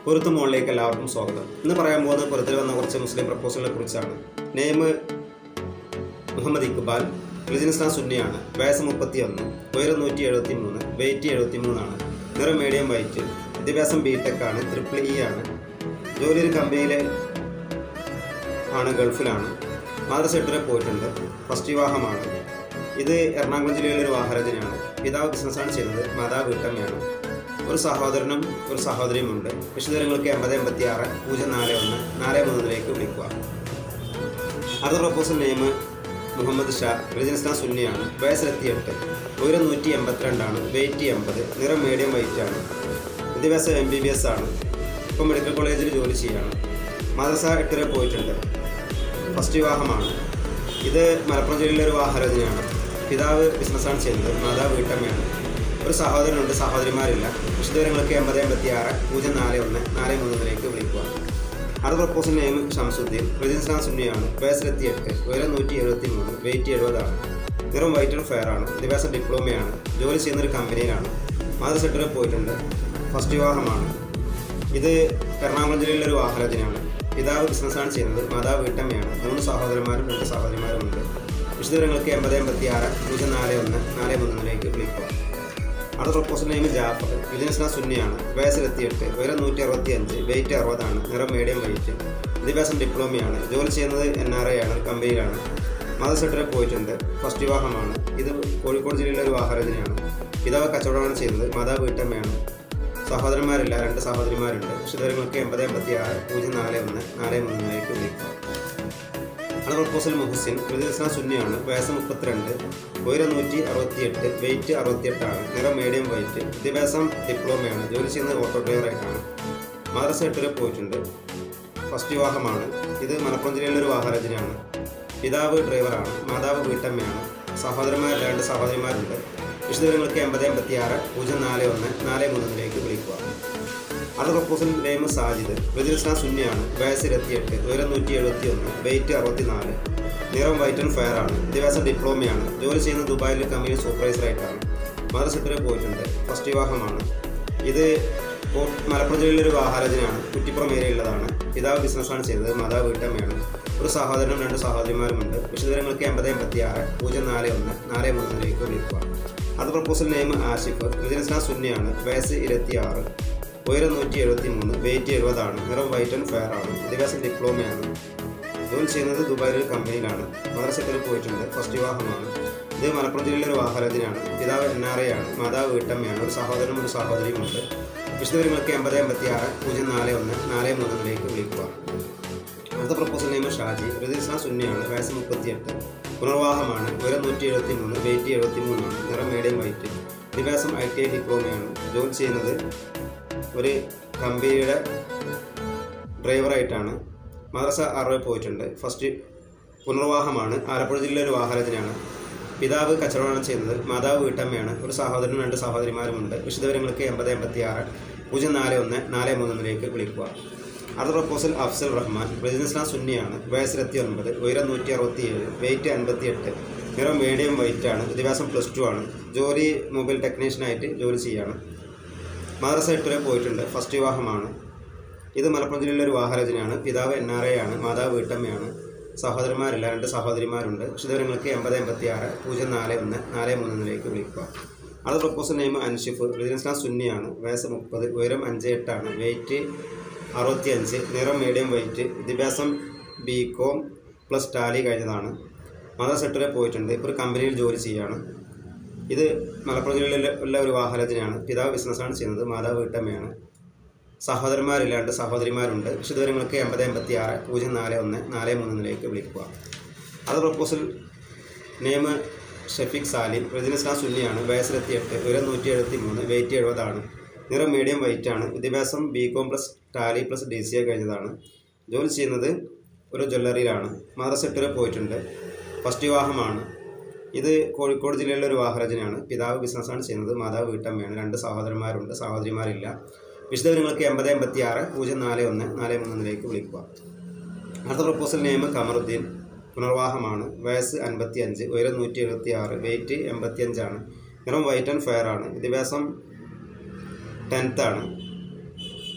പൊരുത്ത് മോളിലേക്ക് എല്ലാവർക്കും സ്വാഗതം ഇന്ന് പറയാൻ പോകുന്നത് പൊരുത്തിൽ വന്ന കുറച്ച് മുസ്ലിം പ്രപ്പോസലിനെ കുറിച്ചാണ് നെയിം മുഹമ്മദ് ഇക്ബാൽ റിജിനിസ്ലാം സുന്നിയാണ് വയസ്സ് മുപ്പത്തി ഒന്ന് ഉയരം നൂറ്റി എഴുപത്തി മൂന്ന് വെയിറ്റ് എഴുപത്തി മൂന്നാണ് നിറം മീഡിയം വൈറ്റ് വിദ്യാഭ്യാസം ബി ടെക് ആണ് ട്രിപ്പിൾ ഇ ആണ് ജോലി ഒരു കമ്പനിയിൽ ആണ് ഗൾഫിലാണ് മാതൃസെക്ടറിൽ പോയിട്ടുണ്ട് ഫസ്റ്റ് വിവാഹമാണ് ഇത് എറണാകുളം ജില്ലയിലെ ഒരു വാഹനജനാണ് പിതാവ് ബിസിനസ്സാണ് ചെയ്യുന്നത് മാതാവ് വീട്ടമ്മയാണ് ഒരു സഹോദരനും ഒരു സഹോദരിയുമുണ്ട് വിശദവിവരങ്ങൾക്ക് എൺപത് എൺപത്തി ആറ് പൂജ്യം നാല് ഒന്ന് നാല് മൂന്നിലേക്ക് വിളിക്കുക അടുത്ത പ്രപ്പോസൽ നെയിം മുഹമ്മദ് ഷാ റിജിനിസ്ലാം സുന്നിയാണ് വയസ്സിലെത്തിയെട്ട് ഉയരം നൂറ്റി എൺപത്തിരണ്ടാണ് വെയിറ്റ് എൺപത് നിറം മീഡിയം വൈറ്റ് ആണ് വിദ്യാഭ്യാസം എം ബി ബി എസ് ആണ് ഇപ്പോൾ മെഡിക്കൽ കോളേജിൽ ജോലി ചെയ്യാണ് മദ്രസ എട്ട് വരെ പോയിട്ടുണ്ട് ഫസ്റ്റ് വിവാഹമാണ് ഇത് മലപ്പുറം ജില്ലയിലെ ഒരു വാഹനരചനയാണ് പിതാവ് ബിസിനസ്സാണ് ചെയ്യുന്നത് മാതാവ് വീട്ടമ്മയാണ് ഒരു സഹോദരനുണ്ട് സഹോദരിമാരില്ല വിശദവിവരങ്ങൾക്ക് എൺപത് എൺപത്തി ആറ് പൂജ്യം നാല് ഒന്ന് നാല് മൂന്നിലേക്ക് വിളിക്കുക അടുത്ത പ്രപ്പോസൽ നെയിം ഷംസുദ്ദീൻ റജിൻസ്ലാം സുന്നിയാണ് വയസ്സിലെത്തി എട്ട് ഉയരം നൂറ്റി എഴുപത്തി മൂന്ന് വെയിറ്റ് എഴുപതാണ് നിറം വൈറ്റ് ആൻഡ് ഫെയർ ആണ് വിദ്യാഭ്യാസം ഡിപ്ലോമയാണ് ജോലി ചെയ്യുന്ന ഒരു കമ്പനിയിലാണ് മാതൃ സെക്ടറിൽ പോയിട്ടുണ്ട് ഫസ്റ്റ് വിവാഹമാണ് ഇത് എറണാകുളം ജില്ലയിലെ ഒരു വാഹനത്തിനാണ് പിതാവ് ബിസിനസ്സാണ് ചെയ്യുന്നത് മാതാവ് വീട്ടമ്മയാണ് മൂന്ന് സഹോദരന്മാരും രണ്ട് സഹോദരിമാരുമുണ്ട് വിശദവിവരങ്ങൾക്ക് എൺപത് എൺപത്തി ആറ് പൂജ്യം നാല് ഒന്ന് നാല് മൂന്നിലേക്ക് വിളിക്കുക അടുത്ത പ്രപ്പോസൽ നെയിം ജാഫർ ബിസിനസ്ലാം സുന്നിയാണ് വയസ്സിലെത്തിയെട്ട് ഉയരം നൂറ്റി അറുപത്തി അഞ്ച് വെയിറ്റ് അറുപതാണ് നിറം മീഡിയം വെയിറ്റ് വിദ്യാഭ്യാസം ഡിപ്ലോമയാണ് ജോലി ചെയ്യുന്നത് എൻ ആർ ഐ ആണ് ഒരു കമ്പനിയിലാണ് മദർ സെക്ടറിൽ പോയിട്ടുണ്ട് ഫസ്റ്റ് വിവാഹമാണ് ഇത് കോഴിക്കോട് ജില്ലയിലെ ഒരു വാഹനത്തിനാണ് പിതാവ് കച്ചവടമാണ് ചെയ്യുന്നത് മാതാവ് വീട്ടമ്മയാണ് സഹോദരന്മാരില്ല രണ്ട് സഹോദരിമാരുണ്ട് വിശദവിവരങ്ങൾക്ക് എൺപത് എൺപത്തി ആറ് പൂജ്യം നാല് ഒന്ന് നാല് മൂന്നിലേക്ക് വിളിക്കുക അടുത്ത പ്രപ്പോസൽ മുഹസിൻ പ്രതിദിവസം സുന്നിയാണ് വയസ്സ് മുപ്പത്തിരണ്ട് ഉയരം നൂറ്റി അറുപത്തിയെട്ട് വെയിറ്റ് അറുപത്തിയെട്ടാണ് നിറം മീഡിയം വൈറ്റ് വിദ്യാഭ്യാസം ഡിപ്ലോമയാണ് ജോലി ചെയ്യുന്നത് ഓട്ടോ ഡ്രൈവറായിട്ടാണ് മദ്രസ എട്ട് വരെ പോയിട്ടുണ്ട് ഫസ്റ്റ് വിവാഹമാണ് ഇത് മലപ്പുറം ജില്ലയിലെ ഒരു വാഹനത്തിനാണ് പിതാവ് ഡ്രൈവറാണ് മാതാവ് വീട്ടമ്മയാണ് സഹോദരന്മാർ രണ്ട് സഹോദരിമാരുണ്ട് വിശദവിവരങ്ങൾക്ക് എൺപത് എൺപത്തി ആറ് പൂജ്യം നാല് ഒന്ന് നാല് മൂന്നിലേക്ക് വിളിക്കുക അടുത്ത പ്രപ്പോസൽ നെയിം സാജിദ് പ്രതിദിവസം സുന്നിയാണ് വയസ്സ് ഇരുപത്തിയെട്ട് ഉയരം നൂറ്റി എഴുപത്തി ഒന്ന് വെയിറ്റ് അറുപത്തിനാല് നിറം വൈറ്റ് ആൻഡ് ഫയർ ആണ് വിദ്യാഭ്യാസം ഡിപ്ലോമയാണ് ജോലി ചെയ്യുന്ന ദുബായിലെ കമ്പനി സൂപ്പർവൈസറായിട്ടാണ് മദ്രസത്തിൽ പോയിട്ടുണ്ട് ഫസ്റ്റ് വിവാഹമാണ് ഇത് കോ- മലപ്പുറം ജില്ലയിലെ ഒരു വാഹനജനാണ് കുറ്റിപ്പുറം ഏരിയയിലുള്ളതാണ് പിതാവ് ബിസിനസ്സാണ് ചെയ്തത് മാതാവ് വീട്ടമ്മയാണ് ഒരു സഹോദരനും രണ്ട് സഹോദരിമാരുമുണ്ട് വിശദവിവരങ്ങൾക്ക് എൺപത് എൺപത്തി ആറ് പൂജ്യം നാല് ഒന്ന് നാല് മൂന്നിലേക്ക് വിളിക്കുക അടുത്ത പ്രപ്പോസൽ നെയിം ആഷിഫ് ബിസിനസ്ലാം സുന്നിയാണ് വയസ്സ് ഇരുപത്തി ആറ് ഉയരം നൂറ്റി എഴുപത്തി മൂന്ന് വെയിറ്റ് എഴുപതാണ് നിറം വൈറ്റ് ആൻഡ് ഫെയർ ആണ് വിദ്യാഭ്യാസം ഡിപ്ലോമയാണ് ജോലി ചെയ്യുന്നത് ദുബായിലെ ഒരു കമ്പനിയിലാണ് മദ്രസത്തിൽ പോയിട്ടുണ്ട് ഫസ്റ്റ് വിവാഹമാണ് ഇത് മലപ്പുറം ജില്ലയിലെ ഒരു വാഹനത്തിനാണ് പിതാവ് എൻ ആർ ഐ ആണ് മാതാവ് വീട്ടമ്മയാണ് ഒരു സഹോദരനും ഒരു സഹോദരിയുമുണ്ട് വിശദവിവരങ്ങൾക്ക് എൺപത് എൺപത്തി ആറ് പൂജ്യം നാല് ഒന്ന് നാല് മൂന്നിലേക്ക് വിളിക്കുക അടുത്ത പ്രപ്പോസൽ നെയിം ഷാജി പ്രതിദിവസം സുന്നിയാണ് വയസ്സ് മുപ്പത്തിയെട്ട് പുനർവാഹമാണ് ഉയരം നൂറ്റി എഴുപത്തി മൂന്ന് വെയിറ്റ് എഴുപത്തി മൂന്നാണ് നിറം മീഡിയം വൈറ്റ് വിദ്യാഭ്യാസം ഐ ടി ഐ ഡിപ്ലോമയാണ് ജോലി ചെയ്യുന്നത് ഒരു കമ്പനിയുടെ ഡ്രൈവറായിട്ടാണ് മദ്രസ അറിവ് പോയിട്ടുണ്ട് ഫസ്റ്റ് പുനർവാഹമാണ് ആലപ്പുഴ ജില്ലയിലെ ഒരു വാഹനത്തിനാണ് പിതാവ് കച്ചവടമാണ് ചെയ്യുന്നത് മാതാവ് വീട്ടമ്മയാണ് ഒരു സഹോദരനും രണ്ട് സഹോദരിമാരുമുണ്ട് വിശദവിവരങ്ങൾക്ക് എൺപത് എൺപത്തി ആറ് പൂജ്യം നാല് ഒന്ന് നാല് മൂന്നിലേക്ക് വിളിക്കുക അടുത്ത പ്രപ്പോസൽ അഫ്സൽ റഹ്മാൻ ബിസിനസ്ലാം സുന്നിയാണ് വയസ്സിലെത്തി ഒൻപത് ഉയരം നൂറ്റി അറുപത്തി ഏഴ് വെയിറ്റ് അൻപത്തി എട്ട് നിറം മീഡിയം വൈറ്റ് ആണ് വിദ്യാഭ്യാസം പ്ലസ് ടു ആണ് ജോലി മൊബൈൽ ടെക്നീഷ്യനായിട്ട് ജോലി ചെയ്യാണ് മദ്രസ എട്ട് വരെ പോയിട്ടുണ്ട് ഫസ്റ്റ് വിവാഹമാണ് ഇത് മലപ്പുറം ജില്ലയിലെ ഒരു വാഹനജനാണ് പിതാവ് എൻ ആർ ഐ ആണ് മാതാവ് വീട്ടമ്മയാണ് സഹോദരന്മാരില്ല രണ്ട് സഹോദരിമാരുണ്ട് വിശദവിവരങ്ങൾക്ക് എൺപത് എൺപത്തി ആറ് പൂജ്യം നാല് ഒന്ന് നാല് മൂന്നിലേക്ക് വിളിക്കുക അടുത്ത പ്രപ്പോസൽ നെയിം അൻഷിഫ് ബിസിനസ്ലാം സുന്നിയാണ് വയസ്സ് മുപ്പത് ഉയരം അഞ്ച് എട്ടാണ് വെയിറ്റ് അറുപത്തി അഞ്ച് നിറം മീഡിയം വൈറ്റ് വിദ്യാഭ്യാസം ബി കോം പ്ലസ് ടാലി കഴിഞ്ഞതാണ് മദർ സെക്ടറിൽ പോയിട്ടുണ്ട് ഇപ്പോൾ ഒരു കമ്പനിയിൽ ജോലി ചെയ്യുകയാണ് ഇത് മലപ്പുറം ജില്ലയിലെ ഉള്ള ഒരു വാഹനത്തിനാണ് പിതാവ് ബിസിനസ്സാണ് ചെയ്യുന്നത് മാതാവ് വീട്ടമ്മയാണ് സഹോദരന്മാരില്ല രണ്ട് സഹോദരിമാരുണ്ട് വിശദവിവരങ്ങൾക്ക് എൺപത് എൺപത്തി ആറ് പൂജ്യം നാല് ഒന്ന് നാല് മൂന്നിലേക്ക് വിളിക്കുക അത് പ്രപ്പോസൽ നെയിം ഷഫീഖ് സാലിം റജിനിസ്ലാം സുന്നിയാണ് വയസ്സിലെത്തിയെട്ട് ഉയരം നൂറ്റി എഴുപത്തി മൂന്ന് വെയിറ്റ് എഴുപതാണ് നിറം മീഡിയം വൈറ്റ് ആണ് വിദ്യാഭ്യാസം B Com plus Tally plus D C A കഴിഞ്ഞതാണ് ജോലി ചെയ്യുന്നത് ഒരു ജ്വല്ലറിയിലാണ് മദ്രസെട്ടിൽ പോയിട്ടുണ്ട് ഫസ്റ്റ് വിവാഹമാണ് ഇത് കോഴിക്കോട് ജില്ലയിലെ ഒരു വാഹനജനാണ് പിതാവ് ബിസിനസ്സാണ് ചെയ്യുന്നത് മാതാവ് വീട്ടമ്മയാണ് രണ്ട് സഹോദരന്മാരുണ്ട് സഹോദരിമാരില്ല വിശദവിവരങ്ങൾക്ക് എൺപത് എൺപത്തി ആറ് പൂജ്യം നാല് ഒന്ന് നാല് മൂന്നിലേക്ക് വിളിക്കുക അടുത്ത പ്രപ്പോസൽ നെയിം കമറുദ്ദീൻ പുനർവാഹമാണ് വയസ്സ് അൻപത്തി അഞ്ച് ഉയരം നൂറ്റി എഴുപത്തി ആറ് വെയിറ്റ് എൺപത്തി അഞ്ചാണ് നിറം വൈറ്റ് ആൻഡ് ഫെയർ ആണ് വിദ്യാഭ്യാസം ടെൻത്താണ്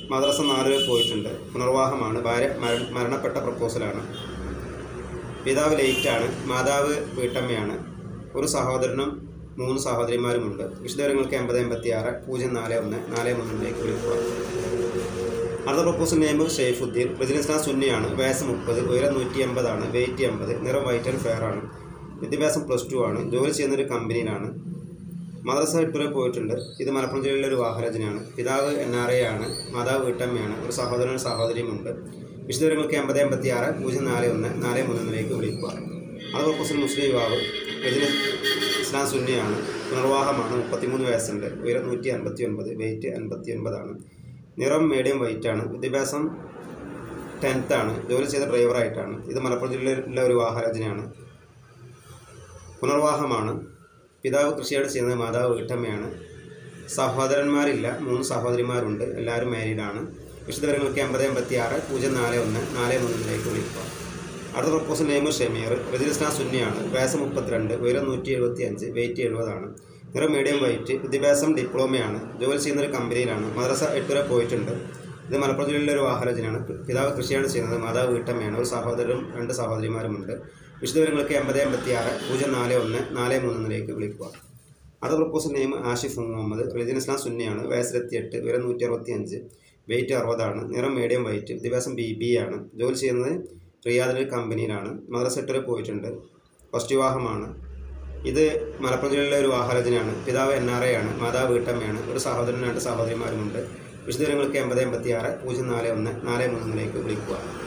മദ്രസ നാല് വരെ പോയിട്ടുണ്ട് പുനർവാഹമാണ് ഭാര്യ മര- മരണപ്പെട്ട പ്രപ്പോസലാണ് പിതാവ് ലേറ്റാണ് മാതാവ് വീട്ടമ്മയാണ് ഒരു സഹോദരനും മൂന്ന് സഹോദരിമാരുമുണ്ട് വിശദവിവരങ്ങൾക്ക് എൺപത് എൺപത്തി ആറ് പൂജ്യം നാല് ഒന്ന് നാല് മൂന്നിലേക്ക് വിളിക്കുക അടുത്ത പ്രപ്പോസൽ നെയിം ഷെയ്ഫുദ്ദീൻ റെസിഡൻസ് സുന്നിയാണ് വയസ്സ് മുപ്പത് ഉയരം നൂറ്റി എൺപതാണ് വെയിറ്റ് എൺപത് നിറം വൈറ്റ് ആൻഡ് ഫെയർ ആണ് വിദ്യാഭ്യാസം പ്ലസ് ടു ആണ് ജോലി ചെയ്യുന്ന ഒരു കമ്പനിയിലാണ് മദ്രസ എട്ട് വരെ പോയിട്ടുണ്ട് ഇത് മലപ്പുറം ജില്ലയിലെ ഒരു വാഹനജനാണ് പിതാവ് എൻ ആർ എ ആണ് മാതാവ് വീട്ടമ്മയാണ് ഒരു സഹോദരനും സഹോദരിയുമുണ്ട് വിശദവിവരങ്ങൾക്ക് എൺപത് എൺപത്തി ആറ് പൂജ്യം നാല് ഒന്ന് നാല് മൂന്നിലേക്ക് വിളിക്കുക അത് പ്രപ്പോസൽ മുസ്ലിം യുവാവ് രജനി ഇസ്ലാം സുന്നിയാണ് പുനർവാഹമാണ് മുപ്പത്തിമൂന്ന് വയസ്സുണ്ട് ഉയരം നൂറ്റി അൻപത്തി ഒൻപത് വെയിറ്റ് അൻപത്തി ഒൻപതാണ് നിറം മീഡിയം വൈറ്റ് ആണ് വിദ്യാഭ്യാസം ടെൻത്ത് ആണ് ജോലി ചെയ്ത ഡ്രൈവറായിട്ടാണ് ഇത് മലപ്പുറം ജില്ലയിലെ ഒരു വാഹനജനയാണ് പുനർവാഹമാണ് പിതാവ് കൃഷിയാണ് ചെയ്യുന്നത് മാതാവ് വീട്ടമ്മയാണ് സഹോദരന്മാരില്ല മൂന്ന് സഹോദരിമാരുണ്ട് എല്ലാവരും മാരീഡാണ് വിശദവിവരങ്ങൾക്ക് എൺപത് എൺപത്തി ആറ് പൂജ്യം നാല് ഒന്ന് നാല് മൂന്നിലേക്ക് വിളിക്കുക അടുത്ത പ്രപ്പോസൽ നെയിം ഷമീർ റജിസ്ട്രാൻ സുന്നിയാണ് വയസ്സ് മുപ്പത്തിരണ്ട് ഉയരം നൂറ്റി എഴുപത്തി അഞ്ച് വെയിറ്റ് എഴുപതാണ് നിറം മീഡിയം വൈറ്റ് വിദ്യാഭ്യാസം ഡിപ്ലോമയാണ് ജോലി ചെയ്യുന്ന ഒരു കമ്പനിയിലാണ് മദ്രസ എട്ട് വരെ പോയിട്ടുണ്ട് ഇത് മലപ്പുറം ജില്ലയിലെ ഒരു വാഹനജനാണ് പിതാവ് കൃഷിയാണ് ചെയ്യുന്നത് മാതാവ് വീട്ടമ്മയാണ് ഒരു സഹോദരനും രണ്ട് സഹോദരിമാരുമുണ്ട് വിശദവിവരങ്ങൾക്ക് എൺപത് എൺപത്തി ആറ് പൂജ്യം നാല് ഒന്ന് നാല് മൂന്നിലേക്ക് വിളിക്കുക അത് proposal name Ashif Muhammad religion Islam സുന്നിയാണ് വയസ്സിലെത്തിയെട്ട് ഉയരം നൂറ്റി അറുപത്തി അഞ്ച് വെയിറ്റ് അറുപതാണ് നിറം മീഡിയം വൈറ്റ് വിദ്യാഭ്യാസം ബി ബി ആണ് ജോലി ചെയ്യുന്നത് റിയാദിലെ കമ്പനിയിലാണ് മദ്രസ എട്ട് വരെ പോയിട്ടുണ്ട് ഫസ്റ്റ് വിവാഹമാണ് ഇത് മലപ്പുറം ജില്ലയിലെ ഒരു വാഹനജനാണ് പിതാവ് എൻ ആർ എ ആണ് മാതാവ് വീട്ടമ്മയാണ് ഒരു സഹോദരനും രണ്ട് സഹോദരിമാരുമുണ്ട് വിശദവിവരങ്ങൾക്ക് എൺപത് എൺപത്തി ആറ് പൂജ്യം നാല് ഒന്ന് നാല് മൂന്നിലേക്ക് വിളിക്കുക